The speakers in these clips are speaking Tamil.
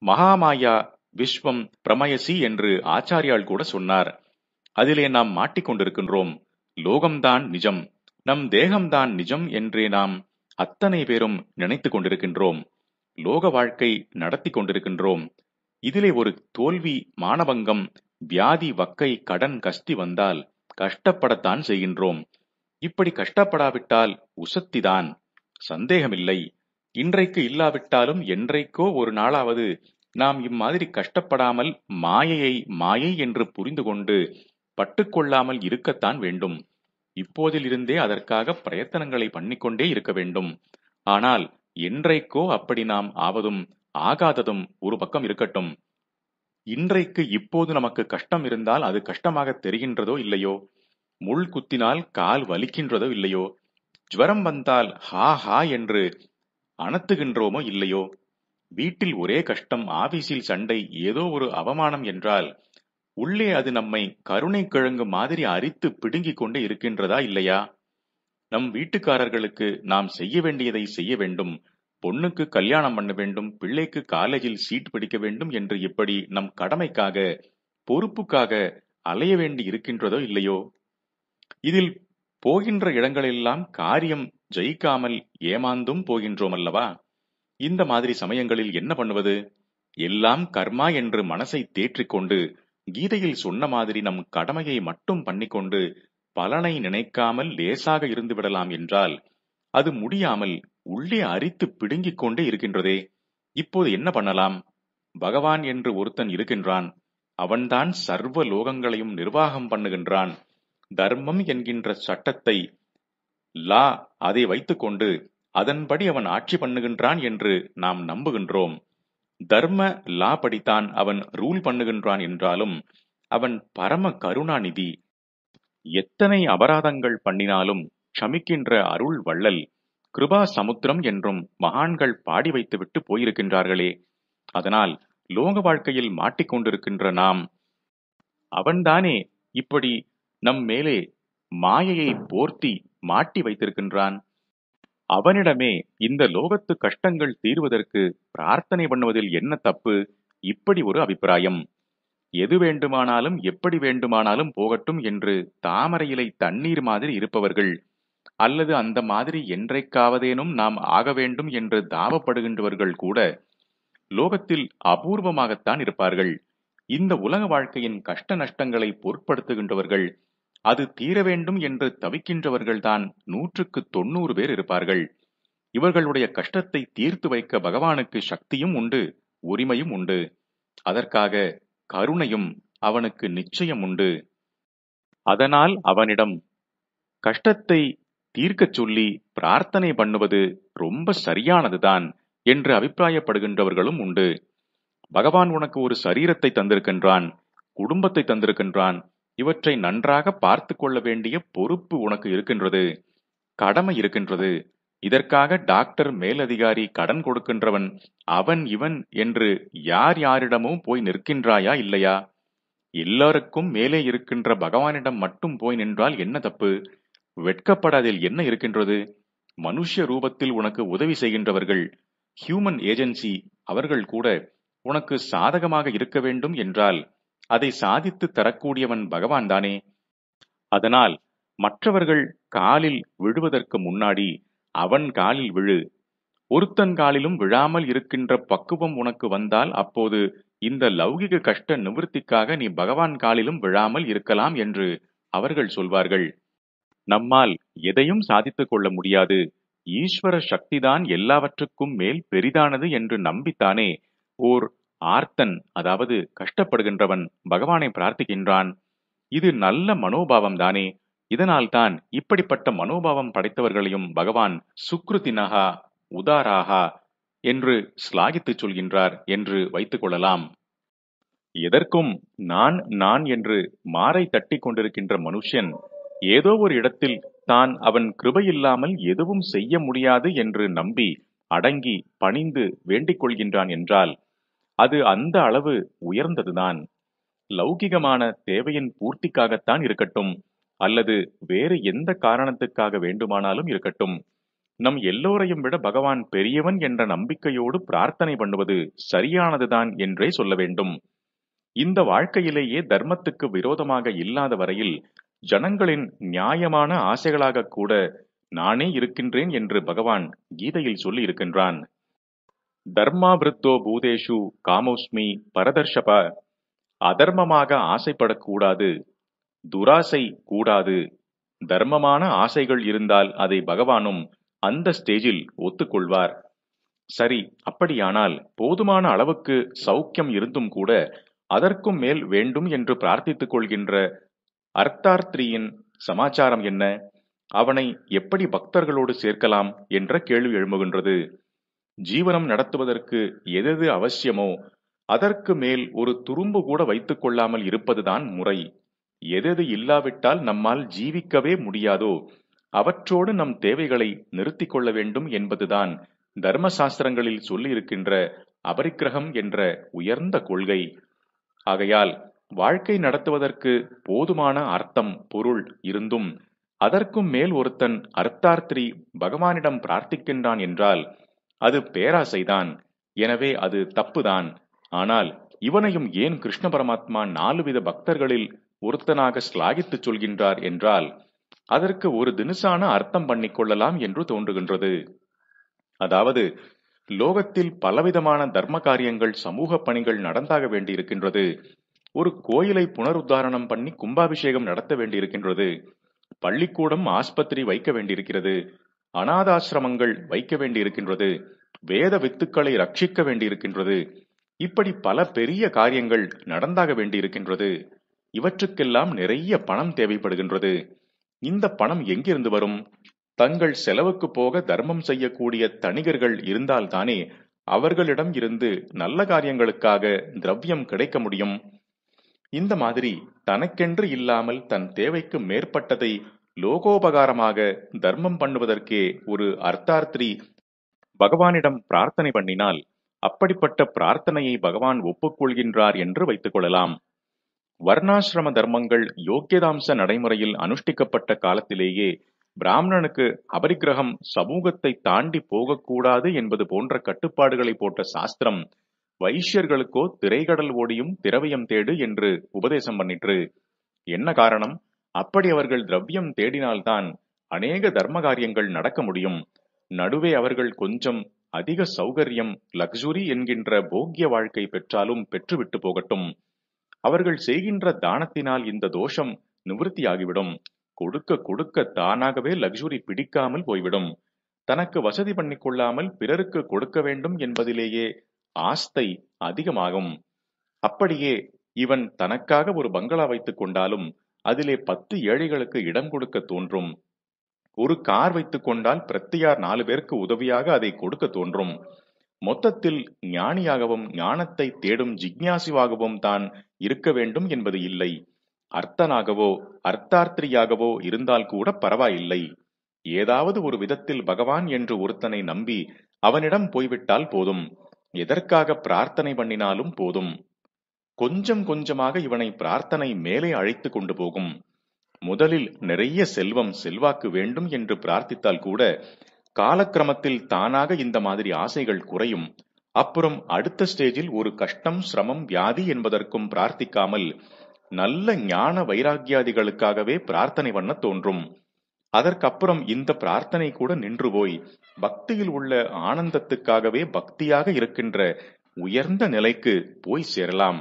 மகாமாயா விஸ்வம் பிரமயசி என்று ஆச்சாரியால் கூட சொன்னார் அதிலே நாம் மாட்டிக்கொண்டிருக்கின்றோம் லோகம்தான் நிஜம் நம் தேகம்தான் நிஜம் என்றே நாம் அத்தனை பேரும் நினைத்துக் கொண்டிருக்கின்றோம் லோக வாழ்க்கை நடத்தி கொண்டிருக்கின்றோம் இதிலே ஒரு தோல்வி மானபங்கம் வியாதி வக்கை கடன் கஸ்தி வந்தால் கஷ்டப்படத்தான் செய்கின்றோம் இப்படி கஷ்டப்படாவிட்டால் உசத்திதான் சந்தேகமில்லை இன்றைக்கு இல்லாவிட்டாலும் என்றைக்கோ ஒரு நாளாவது நாம் இம்மாதிரி கஷ்டப்படாமல் மாயையை மாயை என்று புரிந்து கொண்டு பட்டுக்கொள்ளாமல் இருக்கத்தான் வேண்டும் இப்போதிலிருந்தே அதற்காக பிரயத்தனங்களை பண்ணிக்கொண்டே இருக்க வேண்டும் ஆனால் என்றைக்கோ அப்படி நாம் ஆவதும் ஆகாததும் ஒரு பக்கம் இருக்கட்டும் இன்றைக்கு இப்போது நமக்கு கஷ்டம் இருந்தால் அது கஷ்டமாக தெரிகின்றதோ இல்லையோ முள் குத்தினால் கால் வலிக்கின்றதோ இல்லையோ ஜுவரம் வந்தால் ஹா ஹா என்று அனத்துகின்றோமோ இல்லையோ வீட்டில் ஒரே கஷ்டம் ஆபீஸில் சண்டை ஏதோ ஒரு அவமானம் என்றால் உள்ளே அது நம்மை கருணை கிழங்கு மாதிரி அரித்து பிடுங்கிக் கொண்டு இருக்கின்றதா இல்லையா நம் வீட்டுக்காரர்களுக்கு நாம் செய்ய வேண்டியதை செய்ய வேண்டும் பொண்ணுக்கு கல்யாணம் பண்ண வேண்டும் பிள்ளைக்கு காலேஜில் சீட் பிடிக்க வேண்டும் என்று இப்படி நம் கடமைக்காக பொறுப்புக்காக அலைய வேண்டி இருக்கின்றதோ இல்லையோ இதில் போகின்ற இடங்களெல்லாம் காரியம் ஜெயிக்காமல் ஏமாந்தும் போகின்றோம் அல்லவா இந்த மாதிரி சமயங்களில் என்ன பண்ணுவது எல்லாம் கர்மா என்று மனசை தேற்றிக்கொண்டு கீதையில் சொன்ன மாதிரி நம் கடமையை மட்டும் பண்ணிக்கொண்டு பலனை நினைக்காமல் லேசாக இருந்து விடலாம் என்றால் அது முடியாமல் உள்ளே அரித்து பிடுங்கிக் கொண்டே இருக்கின்றதே இப்போது என்ன பண்ணலாம் பகவான் என்று ஒருத்தன் இருக்கின்றான் அவன்தான் சர்வ லோகங்களையும் நிர்வாகம் பண்ணுகின்றான் தர்மம் என்கின்ற சட்டத்தை லா அதை வைத்துக்கொண்டு அதன்படி அவன் ஆட்சி பண்ணுகின்றான் என்று நாம் நம்புகின்றோம் தர்ம லா படித்தான் அவன் ரூல் பண்ணுகின்றான் என்றாலும் அவன் பரம கருணாநிதி எத்தனை அபராதங்கள் பண்ணினாலும் க்ஷமிக்கின்ற அருள் வள்ளல் கிருபா சமுத்திரம் என்றும் மகான்கள் பாடி வைத்துவிட்டு போயிருக்கின்றார்களே அதனால் லோக வாழ்க்கையில் மாட்டிக்கொண்டிருக்கின்ற நாம் அவன்தானே இப்படி நம் மேலே மாயையை போர்த்தி மாட்டி வைத்திருக்கின்றான் அவனிடமே இந்த லோகத்து கஷ்டங்கள் தீர்வதற்கு பிரார்த்தனை பண்ணுவதில் என்ன தப்பு இப்படி ஒரு அபிப்பிராயம் எது வேண்டுமானாலும் எப்படி வேண்டுமானாலும் போகட்டும் என்று தாமரையிலை தண்ணீர் மாதிரி இருப்பவர்கள் அல்லது அந்த மாதிரி என்றைக்காவதேனும் நாம் ஆக வேண்டும் என்று தாவப்படுகின்றவர்கள் கூட லோகத்தில் அபூர்வமாகத்தான் இருப்பார்கள் இந்த உலக வாழ்க்கையின் கஷ்ட நஷ்டங்களை பொருட்படுத்துகின்றவர்கள் அது தீர வேண்டும் என்று தவிக்கின்றவர்கள்தான் நூற்றுக்கு தொண்ணூறு பேர் இருப்பார்கள் இவர்களுடைய கஷ்டத்தை தீர்த்து வைக்க பகவானுக்கு சக்தியும் உண்டு உரிமையும் உண்டு அதற்காக கருணையும் அவனுக்கு நிச்சயம் உண்டு அதனால் அவனிடம் கஷ்டத்தை தீர்க்கச் சொல்லி பிரார்த்தனை பண்ணுவது ரொம்ப சரியானதுதான் என்று அபிப்பிராயப்படுகின்றவர்களும் உண்டு பகவான் உனக்கு ஒரு சரீரத்தை தந்திருக்கின்றான் குடும்பத்தை தந்திருக்கின்றான் இவற்றை நன்றாக பார்த்து கொள்ள வேண்டிய பொறுப்பு உனக்கு இருக்கின்றது கடமை இருக்கின்றது இதற்காக டாக்டர் மேலதிகாரி கடன் கொடுக்கின்றவன் அவன் இவன் என்று யார் யாரிடமோ போய் நிற்கின்றாயா இல்லையா எல்லாருக்கும் மேலே இருக்கின்ற பகவானிடம் மட்டும் போய் நின்றால் என்ன தப்பு வெட்கப்படாதில் என்ன இருக்கின்றது மனுஷ ரூபத்தில் உனக்கு உதவி செய்கின்றவர்கள் ஹியூமன் ஏஜென்சி அவர்கள் கூட உனக்கு சாதகமாக இருக்க வேண்டும் என்றால் அதை சாதித்து தரக்கூடியவன் பகவான் தானே அதனால் மற்றவர்கள் காலில் விழுவதற்கு முன்னாடி அவன் காலில் விழு ஒருத்தன் காலிலும் விழாமல் இருக்கின்ற பக்குவம் உனக்கு வந்தால் அப்போது இந்த லௌகிக கஷ்ட நிவர்த்திக்காக நீ பகவான் காலிலும் விழாமல் இருக்கலாம் என்று அவர்கள் சொல்வார்கள் நம்மால் எதையும் சாதித்துக் கொள்ள முடியாது ஈஸ்வர சக்திதான் எல்லாவற்றுக்கும் மேல் பெரிதானது என்று நம்பித்தானே ஓர் ஆர்த்தன் அதாவது கஷ்டப்படுகின்றவன் பகவானை பிரார்த்திக்கின்றான் இது நல்ல மனோபாவம் தானே இதனால்தான் இப்படிப்பட்ட மனோபாவம் படைத்தவர்களையும் பகவான் சுக்ருதினகா உதாராகா என்று ஸ்லாகித்துச் சொல்கின்றார் என்று வைத்துக் கொள்ளலாம் எதற்கும் நான் நான் என்று மாறை தட்டி கொண்டிருக்கின்ற மனுஷன் ஏதோ ஒரு இடத்தில் தான் அவன் கிருபையில்லாமல் எதுவும் செய்ய முடியாது என்று நம்பி அடங்கி பணிந்து வேண்டிக் கொள்கின்றான் என்றால் அது அந்த அளவு உயர்ந்ததுதான் லௌகிகமான தேவையின் பூர்த்திக்காகத்தான் இருக்கட்டும் அல்லது வேறு எந்த காரணத்துக்காக வேண்டுமானாலும் இருக்கட்டும் நம் எல்லோரையும் விட பகவான் பெரியவன் என்ற நம்பிக்கையோடு பிரார்த்தனை பண்ணுவது சரியானதுதான் என்றே சொல்ல வேண்டும் இந்த வாழ்க்கையிலேயே தர்மத்துக்கு விரோதமாக இல்லாத வரையில் ஜனங்களின் நியாயமான ஆசைகளாக கூட நானே இருக்கின்றேன் என்று பகவான் கீதையில் சொல்லி இருக்கின்றான் தர்மாவிருத்தோ பூதேஷு காமோஸ்மி பரதர்ஷப அதர்மமாக ஆசைப்படக்கூடாது துராசை கூடாது தர்மமான ஆசைகள் இருந்தால் அதை பகவானும் அந்த ஸ்டேஜில் ஒத்துக்கொள்வார் சரி அப்படியானால் போதுமான அளவுக்கு சௌக்கியம் இருந்தும் கூட அதற்கும் மேல் வேண்டும் என்று பிரார்த்தித்துக் கொள்கின்ற அர்த்தார்த்தியின் சமாச்சாரம் என்ன அவனை எப்படி பக்தர்களோடு சேர்க்கலாம் என்ற கேள்வி எழும்புகின்றது ஜீவனம் நடத்துவதற்கு எதெது அவசியமோ அதற்கு மேல் ஒரு துரும்பு கூட வைத்துக் கொள்ளாமல் இருப்பதுதான் முறை எதெது இல்லாவிட்டால் நம்மால் ஜீவிக்கவே முடியாதோ அவற்றோடு நம் தேவைகளை நிறுத்திக் கொள்ள வேண்டும் என்பதுதான் தர்ம சாஸ்திரங்களில் சொல்லியிருக்கின்ற அபரிக்கிரகம் என்ற உயர்ந்த கொள்கை ஆகையால் வாழ்க்கை நடத்துவதற்கு போதுமான அர்த்தம் பொருள் இருந்தும் அதற்கும் மேல் ஒருத்தன் அர்த்தார்த்திரி பகவானிடம் பிரார்த்திக்கின்றான் என்றால் அது பேராசைதான் எனவே அது தப்புதான் ஆனால் இவனையும் ஏன் கிருஷ்ண பரமாத்மா நாலு வித பக்தர்களில் ஒருத்தனாக ஸ்லாகித்துச் சொல்கின்றார் என்றால் அதற்கு ஒரு தினுசான அர்த்தம் பண்ணிக் கொள்ளலாம் என்று தோன்றுகின்றது அதாவது லோகத்தில் பலவிதமான தர்ம காரியங்கள் சமூக பணிகள் நடந்தாக வேண்டியிருக்கின்றது ஒரு கோயிலை புனருத்தாரணம் பண்ணி கும்பாபிஷேகம் நடத்த வேண்டியிருக்கின்றது பள்ளிக்கூடம் ஆஸ்பத்திரி வைக்க வேண்டியிருக்கிறது அனாதாசிரமங்கள் வைக்க வேண்டியிருக்கின்றது வேத வித்துக்களை ரட்சிக்க வேண்டியிருக்கின்றது இப்படி பல பெரிய காரியங்கள் நடந்தாக வேண்டியிருக்கின்றது இவற்றுக்கெல்லாம் நிறைய பணம் தேவைப்படுகின்றது இந்த பணம் எங்கிருந்து வரும் தங்கள் செலவுக்கு போக தர்மம் செய்யக்கூடிய தணிகர்கள் இருந்தால்தானே அவர்களிடம் இருந்து நல்ல காரியங்களுக்காக திரவியம் கிடைக்க முடியும் இந்த மாதிரி தனக்கென்று இல்லாமல் தன் தேவைக்கு மேற்பட்டதை லோகோபகாரமாக தர்மம் பண்ணுவதற்கே ஒரு அர்த்தார்த்திரி பகவானிடம் பிரார்த்தனை பண்ணினால் அப்படிப்பட்ட பிரார்த்தனையை பகவான் ஒப்புக்கொள்கின்றார் என்று வைத்துக் கொள்ளலாம் வர்ணாசிரம தர்மங்கள் யோக்கியதாம்ச நடைமுறையில் அனுஷ்டிக்கப்பட்ட காலத்திலேயே பிராமணனுக்கு அபரிக்கிரகம் சமூகத்தை தாண்டி போகக்கூடாது என்பது போன்ற கட்டுப்பாடுகளை போட்ட சாஸ்திரம் வைஷ்யர்களுக்கோ திரைகடல் ஓடியும் திரவியம் தேடு என்று உபதேசம் பண்ணிற்று என்ன காரணம் அப்படி அவர்கள் திரவியம் தேடினால்தான் அநேக தர்ம காரியங்கள் நடக்க முடியும் நடுவே அவர்கள் கொஞ்சம் அதிக சௌகரியம் லக்ஸுரி என்கின்ற போக்கிய வாழ்க்கை பெற்றாலும் பெற்றுவிட்டு போகட்டும் அவர்கள் செய்கின்ற தானத்தினால் இந்த தோஷம் நிவர்த்தியாகிவிடும் கொடுக்க கொடுக்க தானாகவே லக்ஸுரி பிடிக்காமல் போய்விடும் தனக்கு வசதி பண்ணிக் கொள்ளாமல் பிறருக்கு கொடுக்க வேண்டும் என்பதிலேயே ஆஸ்தை அதிகமாகும் அப்படியே இவன் தனக்காக ஒரு பங்களா வைத்துக் கொண்டாலும் அதிலே பத்து ஏழைகளுக்கு இடம் கொடுக்க தோன்றும் ஒரு கார் வைத்துக் கொண்டால் பிரத்தியார் நாலு பேருக்கு உதவியாக அதை கொடுக்க தோன்றும் மொத்தத்தில் ஞானியாகவும் ஞானத்தை தேடும் ஜிக்ஞாசுவாகவும் தான் இருக்க வேண்டும் என்பது இல்லை அர்த்தனாகவோ அர்த்தார்த்திரியாகவோ இருந்தால் கூட பரவாயில்லை ஏதாவது ஒரு விதத்தில் பகவான் என்று ஒருத்தனை நம்பி அவனிடம் போய்விட்டால் போதும் எதற்காக பிரார்த்தனை பண்ணினாலும் போதும் கொஞ்சம் கொஞ்சமாக இவனை பிரார்த்தனை மேலே அழைத்து கொண்டு போகும் முதலில் நிறைய செல்வம் செல்வாக்கு வேண்டும் என்று பிரார்த்தித்தால் கூட காலக்கிரமத்தில் தானாக இந்த மாதிரி ஆசைகள் குறையும் அப்புறம் அடுத்த ஸ்டேஜில் ஒரு கஷ்டம் சிரமம் வியாதி என்பதற்கும் பிரார்த்திக்காமல் நல்ல ஞான வைராக்கியாதிகளுக்காகவே பிரார்த்தனை பண்ண தோன்றும் அதற்கப்புறம் இந்த பிரார்த்தனை கூட நின்று போய் பக்தியில் உள்ள ஆனந்தத்துக்காகவே பக்தியாக இருக்கின்ற உயர்ந்த நிலைக்கு போய் சேரலாம்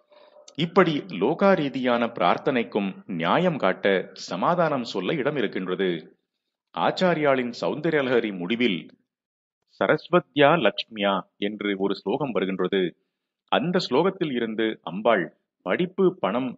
இப்படி லோகா ரீதியான பிரார்த்தனைக்கும் நியாயம் காட்ட சமாதானம் சொல்ல இடம் இருக்கின்றது ஆச்சாரியாளின் சௌந்தர்யலகரி முடிவில் சரஸ்வத்யா லட்சுமியா என்று ஒரு ஸ்லோகம் வருகின்றது அந்த ஸ்லோகத்தில் இருந்து அம்பாள் படிப்பு பணம்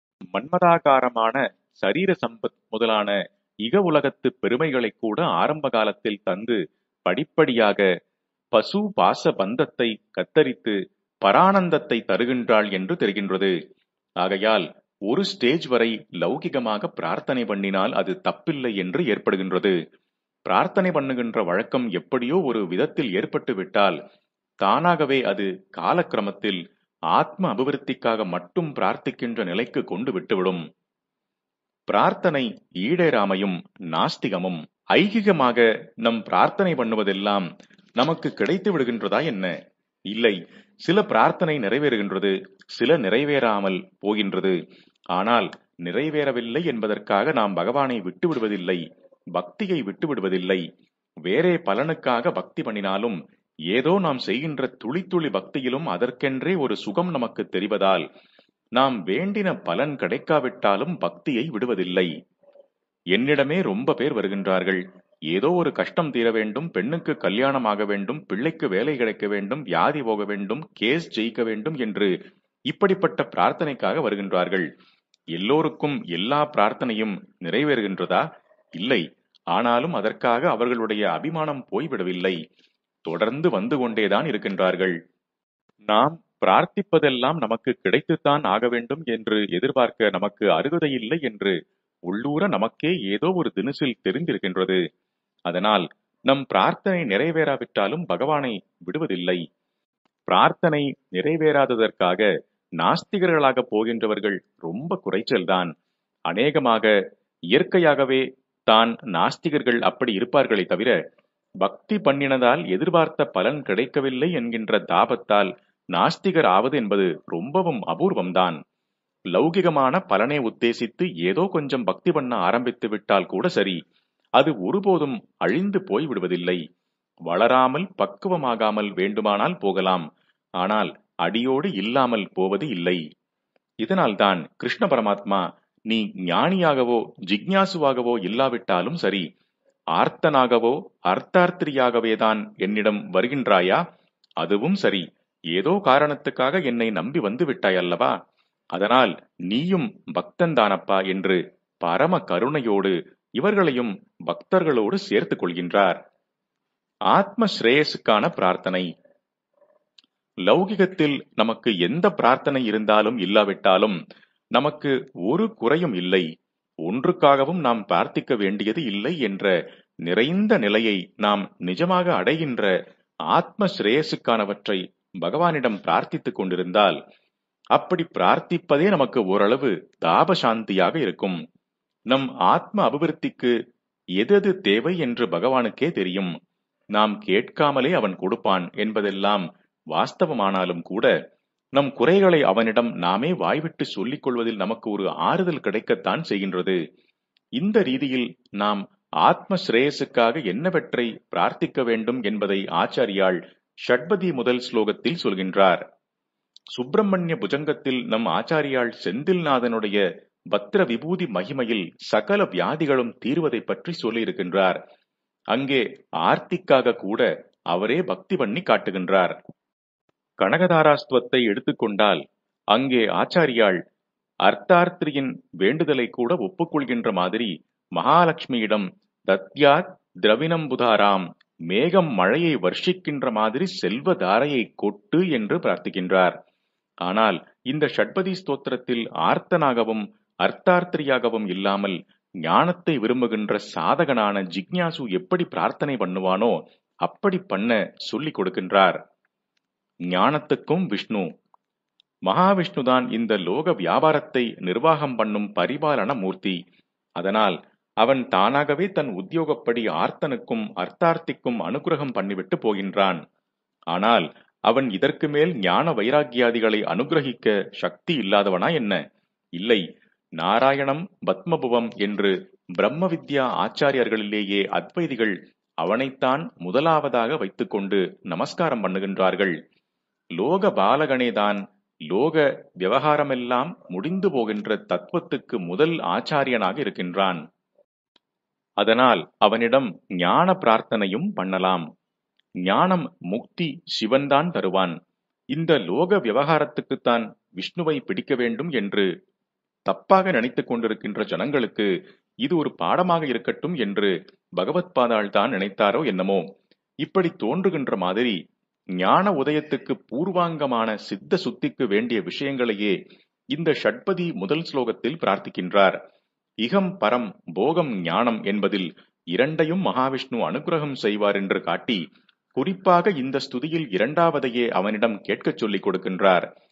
மன்மதாகாரமான சரீர சம்பத் முதலான இக உலகத்து பெருமைகளை கூட ஆரம்ப காலத்தில் தந்து படிப்படியாக பசு பாச பந்தத்தை கத்தரித்து பரானந்தத்தை தருகின்றாள் என்று தெரிகின்றது ஆகையால் ஒரு ஸ்டேஜ் வரை லௌகிகமாக பிரார்த்தனை பண்ணினால் அது தப்பில்லை என்று ஏற்படுகின்றது பிரார்த்தனை பண்ணுகின்ற வழக்கம் எப்படியோ ஒரு விதத்தில் ஏற்பட்டு விட்டால் தானாகவே அது காலக்கிரமத்தில் ஆத்ம அபிவிருத்திக்காக மட்டும் பிரார்த்திக்கின்ற நிலைக்கு கொண்டு விட்டுவிடும் பிரார்த்தனை ஈடேறாமையும் நாஸ்திகமும் ஐகிகமாக நம் பிரார்த்தனை பண்ணுவதெல்லாம் நமக்கு கிடைத்து விடுகின்றதா என்ன இல்லை சில பிரார்த்தனை நிறைவேறுகின்றது சில நிறைவேறாமல் போகின்றது ஆனால் நிறைவேறவில்லை என்பதற்காக நாம் பகவானை விட்டு விடுவதில்லை பக்தியை விட்டு விடுவதில்லை வேறே பலனுக்காக பக்தி பண்ணினாலும் ஏதோ நாம் செய்கின்ற துளி துளி பக்தியிலும் அதற்கென்றே ஒரு சுகம் நமக்கு தெரிவதால் நாம் வேண்டின பலன் கிடைக்காவிட்டாலும் பக்தியை விடுவதில்லை என்னிடமே ரொம்ப பேர் வருகின்றார்கள் ஏதோ ஒரு கஷ்டம் தீர வேண்டும் பெண்ணுக்கு கல்யாணம் ஆக வேண்டும் பிள்ளைக்கு வேலை கிடைக்க வேண்டும் வியாதி போக வேண்டும் கேஸ் ஜெயிக்க வேண்டும் என்று இப்படிப்பட்ட பிரார்த்தனைக்காக வருகின்றார்கள் எல்லோருக்கும் எல்லா பிரார்த்தனையும் நிறைவேறுகின்றதா இல்லை ஆனாலும் அதற்காக அவர்களுடைய அபிமானம் போய்விடவில்லை தொடர்ந்து வந்து கொண்டேதான் இருக்கின்றார்கள் நாம் பிரார்த்திப்பதெல்லாம் நமக்கு கிடைத்துத்தான் ஆக வேண்டும் என்று எதிர்பார்க்க நமக்கு அருகதையில்லை என்று உள்ளூர நமக்கே ஏதோ ஒரு தினசில் தெரிந்திருக்கின்றது அதனால் நம் பிரார்த்தனை நிறைவேறாவிட்டாலும் பகவானை விடுவதில்லை பிரார்த்தனை நிறைவேறாததற்காக நாஸ்திகர்களாக போகின்றவர்கள் ரொம்ப குறைச்சல்தான் அநேகமாக இயற்கையாகவே தான் நாஸ்திகர்கள் அப்படி இருப்பார்களே தவிர பக்தி பண்ணினதால் எதிர்பார்த்த பலன் கிடைக்கவில்லை என்கின்ற தாபத்தால் நாஸ்திகர் ஆவது என்பது ரொம்பவும் அபூர்வம்தான் லௌகிகமான பலனை உத்தேசித்து ஏதோ கொஞ்சம் பக்தி பண்ண ஆரம்பித்து விட்டால் கூட சரி அது ஒருபோதும் அழிந்து போய் விடுவதில்லை வளராமல் பக்குவமாகாமல் வேண்டுமானால் போகலாம் ஆனால் அடியோடு இல்லாமல் போவது இல்லை இதனால்தான் கிருஷ்ண பரமாத்மா நீ ஞானியாகவோ ஜிக்ஞாசுவாகவோ இல்லாவிட்டாலும் சரி ஆர்த்தனாகவோ அர்த்தார்த்திரியாகவேதான் என்னிடம் வருகின்றாயா அதுவும் சரி ஏதோ காரணத்துக்காக என்னை நம்பி வந்து விட்டாய் அல்லவா அதனால் நீயும் பக்தன்தானப்பா என்று பரம கருணையோடு இவர்களையும் பக்தர்களோடு சேர்த்துக் கொள்கின்றார் ஆத்ம ஸ்ரேயஸுக்கான பிரார்த்தனை லௌகிகத்தில் நமக்கு எந்த பிரார்த்தனை இருந்தாலும் இல்லாவிட்டாலும் நமக்கு ஒரு குறையும் இல்லை ஒன்றுக்காகவும் நாம் பிரார்த்திக்க வேண்டியது இல்லை என்ற நிறைந்த நிலையை நாம் நிஜமாக அடைகின்ற ஆத்ம ஸ்ரேயஸுக்கானவற்றை பகவானிடம் பிரார்த்தித்துக் கொண்டிருந்தால் அப்படி பிரார்த்திப்பதே நமக்கு ஓரளவு தாபசாந்தியாக இருக்கும் நம் ஆத்ம அபிவிருத்திக்கு எதது தேவை என்று பகவானுக்கே தெரியும் நாம் கேட்காமலே அவன் கொடுப்பான் என்பதெல்லாம் வாஸ்தவமானாலும் கூட நம் குறைகளை அவனிடம் நாமே வாய்விட்டு சொல்லிக் கொள்வதில் நமக்கு ஒரு ஆறுதல் கிடைக்கத்தான் செய்கின்றது இந்த ரீதியில் நாம் ஆத்ம ஸ்ரேயஸுக்காக என்னவற்றை பிரார்த்திக்க வேண்டும் என்பதை ஆச்சாரியால் ஷட்பதி முதல் ஸ்லோகத்தில் சொல்கின்றார் சுப்பிரமணிய புஜங்கத்தில் நம் ஆச்சாரியால் செந்தில்நாதனுடைய பத்திர விபூதி மகிமையில் சகல வியாதிகளும் தீர்வதை பற்றி சொல்லியிருக்கின்றார் அங்கே ஆர்த்திக்காக கூட அவரே பக்தி பண்ணி காட்டுகின்றார் கனகதாராஸ்துவத்தை எடுத்துக்கொண்டால் அங்கே ஆச்சாரியாள் அர்த்தார்த்திரியின் வேண்டுதலை கூட ஒப்புக்கொள்கின்ற மாதிரி மகாலட்சுமியிடம் தத்யாத் திரவினம்புதாராம் மேகம் மழையை வர்ஷிக்கின்ற மாதிரி செல்வ தாரையை கொட்டு என்று பிரார்த்திக்கின்றார் ஆனால் இந்த ஷட்பதி ஸ்தோத்திரத்தில் ஆர்த்தனாகவும் அர்த்தார்த்திரியாகவும் இல்லாமல் ஞானத்தை விரும்புகின்ற சாதகனான ஜிக்ஞாசு எப்படி பிரார்த்தனை பண்ணுவானோ அப்படி பண்ண சொல்லிக் கொடுக்கின்றார் ஞானத்துக்கும் விஷ்ணு மகாவிஷ்ணுதான் இந்த லோக வியாபாரத்தை நிர்வாகம் பண்ணும் பரிபாலன மூர்த்தி அதனால் அவன் தானாகவே தன் உத்தியோகப்படி ஆர்த்தனுக்கும் அர்த்தார்த்திக்கும் அனுகிரகம் பண்ணிவிட்டு போகின்றான் ஆனால் அவன் இதற்கு மேல் ஞான வைராக்கியாதிகளை அனுகிரகிக்க சக்தி இல்லாதவனா என்ன இல்லை நாராயணம் பத்மபுவம் என்று பிரம்ம வித்யா ஆச்சாரியர்களிலேயே அத்வைதிகள் அவனைத்தான் முதலாவதாக வைத்துக்கொண்டு நமஸ்காரம் பண்ணுகின்றார்கள் லோக பாலகனேதான் லோக விவகாரமெல்லாம் முடிந்து போகின்ற தத்துவத்துக்கு முதல் ஆச்சாரியனாக இருக்கின்றான் அதனால் அவனிடம் ஞான பிரார்த்தனையும் பண்ணலாம் ஞானம் முக்தி சிவன்தான் தருவான் இந்த லோக விவகாரத்துக்குத்தான் விஷ்ணுவை பிடிக்க வேண்டும் என்று தப்பாக நினைத்துக் கொண்டிருக்கின்ற ஜனங்களுக்கு இது ஒரு பாடமாக இருக்கட்டும் என்று பகவத் பாதாள் தான் நினைத்தாரோ என்னமோ இப்படி தோன்றுகின்ற மாதிரி ஞான உதயத்துக்கு பூர்வாங்கமான சித்த சுத்திக்கு வேண்டிய விஷயங்களையே இந்த ஷட்பதி முதல் ஸ்லோகத்தில் பிரார்த்திக்கின்றார் இகம் பரம் போகம் ஞானம் என்பதில் இரண்டையும் மகாவிஷ்ணு அனுகிரகம் செய்வார் என்று காட்டி குறிப்பாக இந்த ஸ்துதியில் இரண்டாவதையே அவனிடம் கேட்கச் சொல்லிக் கொடுக்கின்றார்